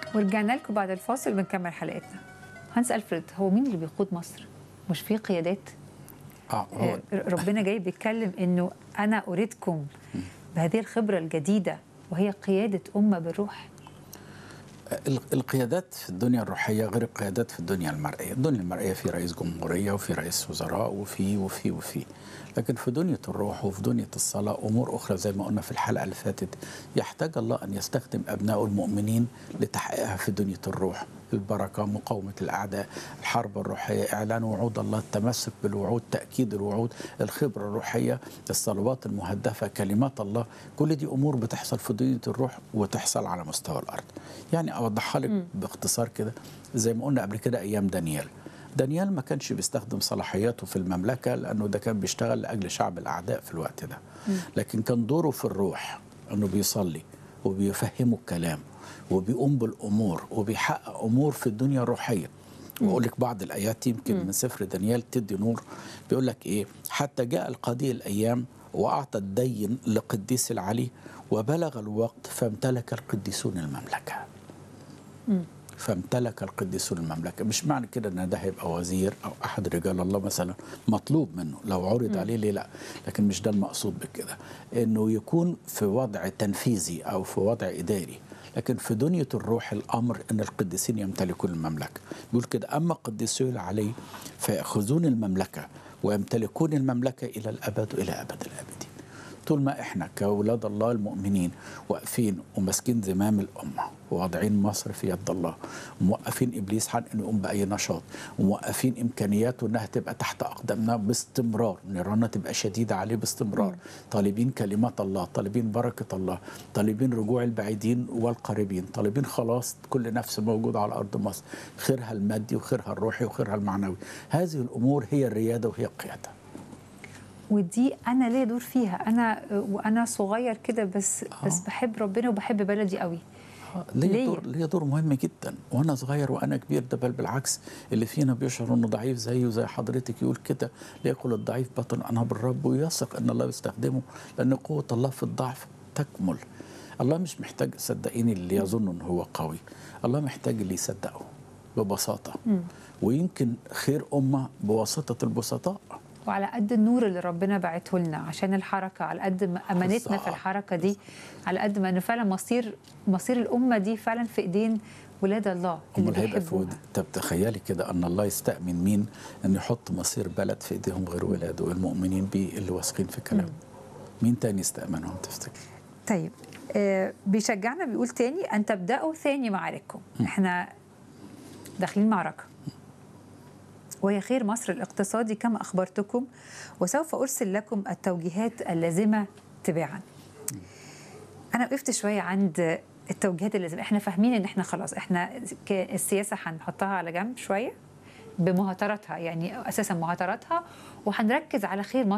ورجعنا لكم بعد الفاصل بنكمل حلقتنا هانس ألفريد هو مين اللي بيقود مصر؟ مش في قيادات؟ اه هو آه، ربنا جاي بيتكلم انه انا اريدكم بهذه الخبره الجديده وهي قياده امه بالروح ال- القيادات في الدنيا الروحيه غير القيادات في الدنيا المرئيه، الدنيا المرئيه في رئيس جمهوريه وفي رئيس وزراء وفي وفي وفي لكن في دنيا الروح وفي دنيا الصلاه امور اخرى زي ما قلنا في الحلقه اللي فاتت يحتاج الله ان يستخدم ابنائه المؤمنين لتحقيقها في دنيا الروح، البركه، مقاومه الاعداء، الحرب الروحيه، اعلان وعود الله، التمسك بالوعود، تاكيد الوعود، الخبره الروحيه، الصلوات المهدفه، كلمات الله، كل دي امور بتحصل في دنيا الروح وتحصل على مستوى الارض. يعني اوضحها لك باختصار كده زي ما قلنا قبل كده ايام دانيال. دانيال ما كانش بيستخدم صلاحياته في المملكه لانه ده كان بيشتغل لاجل شعب الاعداء في الوقت ده. لكن كان دوره في الروح انه بيصلي وبيفهموا الكلام وبيقوم بالامور وبيحقق امور في الدنيا الروحيه. واقول لك بعض الايات يمكن من سفر دانيال تدي نور بيقول لك ايه حتى جاء القضيء الايام واعطى الدين لقديس العلي وبلغ الوقت فامتلك القديسون المملكه فامتلك القديسون المملكه مش معنى كده ان ده هيبقى وزير او احد رجال الله مثلا مطلوب منه لو عرض عليه ليه لا لكن مش ده المقصود بكده انه يكون في وضع تنفيذي او في وضع اداري لكن في دنيا الروح الامر ان القديسين يمتلكون المملكه بيقول كده اما قديسي العلي فياخذون المملكه ويمتلكون المملكه الى الابد والى ابد الابدين طول ما احنا كاولاد الله المؤمنين واقفين وماسكين زمام الامه وواضعين مصر في يد الله وموقفين ابليس عن انه يقوم باي نشاط وموقفين امكانياته انها تبقى تحت اقدامنا باستمرار نيراننا تبقى شديده عليه باستمرار طالبين كلمات الله طالبين بركه الله طالبين رجوع البعيدين والقريبين طالبين خلاص كل نفس موجوده على ارض مصر خيرها المادي وخيرها الروحي وخيرها المعنوي هذه الامور هي الرياده وهي القياده ودي انا ليا دور فيها انا وانا صغير كده بس بس بحب ربنا وبحب بلدي قوي ليه ليه؟ دور ليه دور مهم جدا وانا صغير وانا كبير ده بل بالعكس اللي فينا بيشعر انه ضعيف زيه زي حضرتك يقول كده ليقل الضعيف بطل انا بالرب ويثق ان الله يستخدمه لان قوه الله في الضعف تكمل الله مش محتاج صدقيني اللي يظن ان هو قوي الله محتاج اللي يصدقه ببساطه ويمكن خير امه بواسطه البسطاء وعلى قد النور اللي ربنا بعته لنا عشان الحركه على قد ما امانتنا بالظبط. في الحركه دي على قد ما انه فعلا مصير مصير الامه دي فعلا في ايدين ولاد الله اللي امال هيبقى في بيحبوها ود... طب تخيلي كده ان الله يستأمن مين ان يحط مصير بلد في ايديهم غير ولاده المؤمنين بيه اللي واثقين في كلامه مين تاني يستأمنهم تفتكر طيب آه بيشجعنا بيقول تاني ان تبداوا ثاني معارككم احنا داخلين معركه وهي خير مصر الاقتصادي كما اخبرتكم وسوف ارسل لكم التوجيهات اللازمه تباعا انا وقفت شويه عند التوجيهات اللازمه احنا فاهمين ان احنا خلاص احنا ك- السياسه هنحطها على جنب شويه بمهاتراتها يعني اساسا مهاتراتها وهنركز على خير مصر